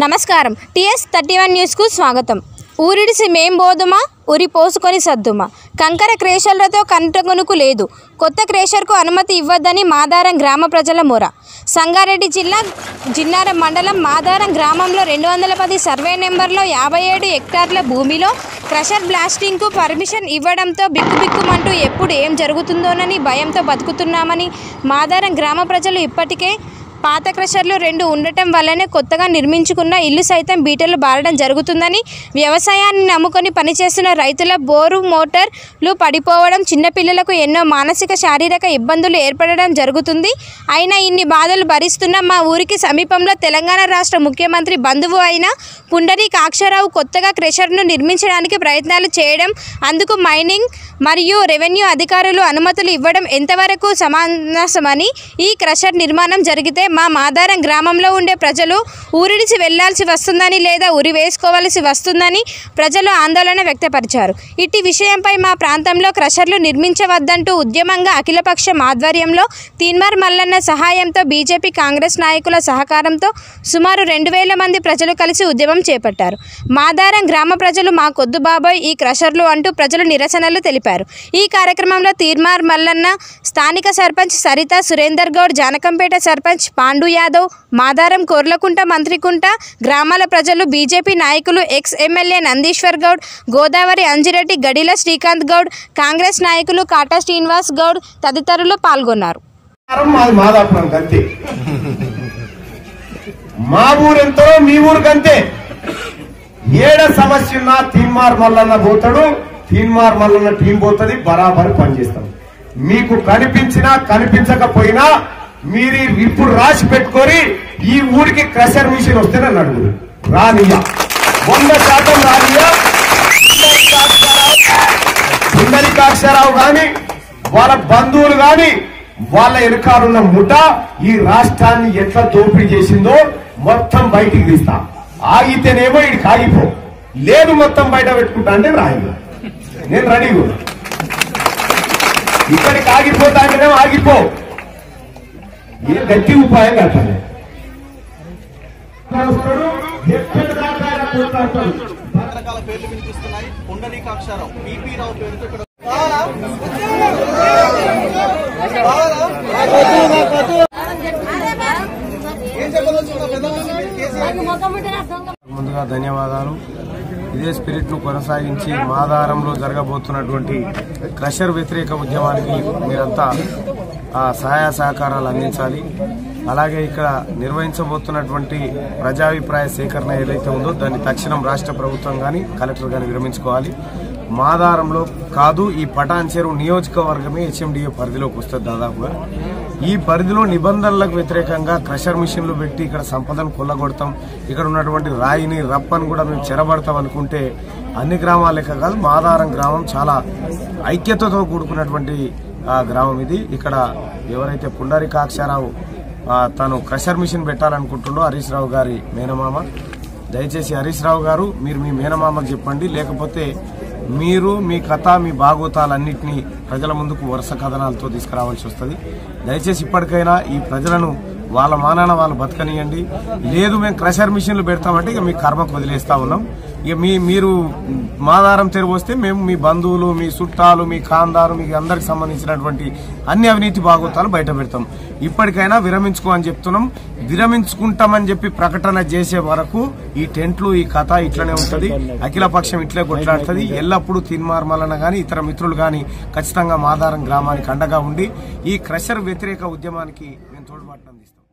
నమస్కారం TS thirty one న్యూస్కు స్వాగతం ఊరిడిసి మేం బోదుమా ఉరి పోసుకొని సద్దుమా కంకర క్రేషర్లతో కంటగొనుకు లేదు కొత్త క్రేషర్కు అనుమతి ఇవ్వద్దని మాదారం గ్రామ ప్రజల మొర సంగారెడ్డి జిల్లా జిన్నారం మండలం మాదారం గ్రామంలో రెండు వందల పది సర్వే నెంబర్లో యాభై ఏడు హెక్టార్ల భూమిలో క్రషర్ బ్లాస్టింగ్కు పర్మిషన్ ఇవ్వడంతో బిక్కుబిక్కుమంటూ ఎప్పుడు ఏం జరుగుతుందోనని భయంతో బతుకుతున్నామని మాదారం గ్రామ ప్రజలు ఇప్పటికే పాత క్రషర్లు రెండు ఉండటం వల్లనే కొత్తగా నిర్మించుకున్న ఇల్లు సైతం బీటలు బారడం జరుగుతుందని వ్యవసాయాన్ని నమ్ముకొని పనిచేస్తున్న రైతుల బోరు మోటార్లు పడిపోవడం చిన్నపిల్లలకు ఎన్నో మానసిక శారీరక ఇబ్బందులు ఏర్పడడం జరుగుతుంది అయినా ఇన్ని బాధలు భరిస్తున్న మా ఊరికి సమీపంలో తెలంగాణ రాష్ట్ర ముఖ్యమంత్రి బంధువు అయిన పుండరీ కాక్షరావు కొత్తగా క్రెషర్ను నిర్మించడానికి ప్రయత్నాలు చేయడం అందుకు మైనింగ్ మరియు రెవెన్యూ అధికారులు అనుమతులు ఇవ్వడం ఎంతవరకు సమానసమని ఈ క్రషర్ నిర్మాణం జరిగితే మా మాదారం గ్రామంలో ఉండే ప్రజలు ఊరిడిచి వెళ్లాల్సి వస్తుందని లేదా ఉరి వేసుకోవాల్సి వస్తుందని ప్రజలు ఆందోళన వ్యక్తపరిచారు ఇట్టి విషయంపై మా ప్రాంతంలో క్రషర్లు నిర్మించవద్దంటూ ఉద్యమంగా అఖిలపక్షం ఆధ్వర్యంలో తీన్మార్ మల్లన్న సహాయంతో బీజేపీ కాంగ్రెస్ నాయకుల సహకారంతో సుమారు రెండు వేల మంది ప్రజలు కలిసి ఉద్యమం చేపట్టారు మాదారం గ్రామ ప్రజలు మా కొద్దు బాబాయ్ ఈ క్రషర్లు అంటూ ప్రజలు నిరసనలు తెలిపారు ఈ కార్యక్రమంలో తీర్మార్ మల్లన్న స్థానిక సర్పంచ్ సరిత సురేందర్ గౌడ్ జానకంపేట సర్పంచ్ పాండు యాదవ్ మాదారం కొర్లకుంట మంత్రికుంట గ్రామాల ప్రజలు బీజేపీ నాయకులు ఎక్స్ ఎమ్మెల్యే నందీశ్వర్ గౌడ్ గోదావరి అంజిరెడ్డి గడిల శ్రీకాంత్ గౌడ్ కాంగ్రెస్ నాయకులు కాటా శ్రీనివాస్ గౌడ్ తదితరులు పాల్గొన్నారు ఆహారం మాది మాదాపురం అంతే మా ఊరెంతో మీ ఊరికంతే ఏడ సమస్య ఉన్నా తీన్మార్ మల్లన్న పోతాడు తీన్మార్ మల్లన్న టీం పోతుంది బరాబర్ పనిచేస్తాం మీకు కనిపించినా కనిపించకపోయినా మీరు ఇప్పుడు రాసి పెట్టుకొని ఈ ఊరికి క్రషర్ మిషన్ వస్తేనే నడుగురు రానియా వంద శాతం రానియా పుండలికాక్షరావు గాని వాళ్ళ బంధువులు గాని వాళ్ళ వెనకాలన్న ముఠ ఈ రాష్ట్రాన్ని ఎట్లా దోపిడీ చేసిందో మొత్తం బయటికి తీస్తా ఆగితేనేమో ఇడికి ఆగిపో లేదు మొత్తం బయట పెట్టుకుంటా అంటే రాయి నేను రెడీ ఇక్కడికి ఆగిపోతా అంటేనేమో ఆగిపో ఏ గట్టి ఉపాయం కట్టాలి ఎక్కడి దాకా ఆయన పోట్లాడతాడు. రకరకాల పేర్లు వినిపిస్తున్నాయి పుండరీకాక్షరం పిపి రావు పేరుతో ఇక్కడ ఏం చెప్పదలుచుకున్నా పెద్ద మనిషి కేసీఆర్ ముందుగా ధన్యవాదాలు ఇదే స్పిరిట్ ను కొనసాగించి మాదారంలో జరగబోతున్నటువంటి క్రషర్ వ్యతిరేక ఉద్యమానికి మీరంతా ఆ సహాయ సహకారాలు అందించాలి అలాగే ఇక్కడ నిర్వహించబోతున్నటువంటి ప్రజాభిప్రాయ సేకరణ ఏదైతే ఉందో దాన్ని తక్షణం రాష్ట్ర ప్రభుత్వం కానీ కలెక్టర్ కానీ విరమించుకోవాలి మాదారంలో కాదు ఈ పటాన్ చెరువు నియోజకవర్గమే హెచ్ఎండిఏ పరిధిలోకి వస్తుంది దాదాపుగా ఈ పరిధిలో నిబంధనలకు వ్యతిరేకంగా క్రషర్ మిషన్లు పెట్టి ఇక్కడ సంపదను కొల్లగొడతాం ఇక్కడ ఉన్నటువంటి రాయిని రప్పని కూడా మేము చెరబడతాం అనుకుంటే అన్ని గ్రామాల లెక్క కాదు మాదారం గ్రామం చాలా ఐక్యతతో కూడుకున్నటువంటి ఆ, గ్రామం ఇది ఇక్కడ ఎవరైతే పుండరి కాక్షారావు ఆ, తను క్రషర్ మిషన్ పెట్టాలనుకుంటుండో హరీష్ రావు గారి మేనమామ దయచేసి హరీష్ రావు గారు మీరు మీ మేనమామకు చెప్పండి లేకపోతే మీరు మీ కథ మీ భాగోతాలన్నింటినీ ప్రజల ముందుకు వరుస కథనాలతో తీసుకురావాల్సి వస్తుంది దయచేసి ఇప్పటికైనా ఈ ప్రజలను వాళ్ళ మానాన వాళ్ళు బతకనియండి లేదు మేము క్రషర్ మిషన్లు పెడతామంటే ఇక మీ కర్మకు వదిలేస్తా ఉన్నాం ఇక మీ మీరు మాదారం తెరువు వస్తే మేము మీ బంధువులు మీ చుట్టాలు మీ ఖాందారు మీకు అందరికి సంబంధించినటువంటి అన్ని అవినీతి భాగోతాలు బయట పెడతాం ఇప్పటికైనా విరమించుకో అని చెప్తున్నాం విరమించుకుంటామని చెప్పి ప్రకటన చేసే వరకు ఈ టెంట్లు ఈ కథ ఇట్లనే ఉంటది అఖిల పక్షం ఇట్లే కొట్లాడుతుంది ఎల్లప్పుడూ తిన్మార్మలన గాని ఇతర మిత్రులు గాని ఖచ్చితంగా మాదారం గ్రామానికి అండగా ఉండి ఈ క్రషర్ వ్యతిరేక ఉద్యమానికి మేము తోడ్పాటు అందిస్తాం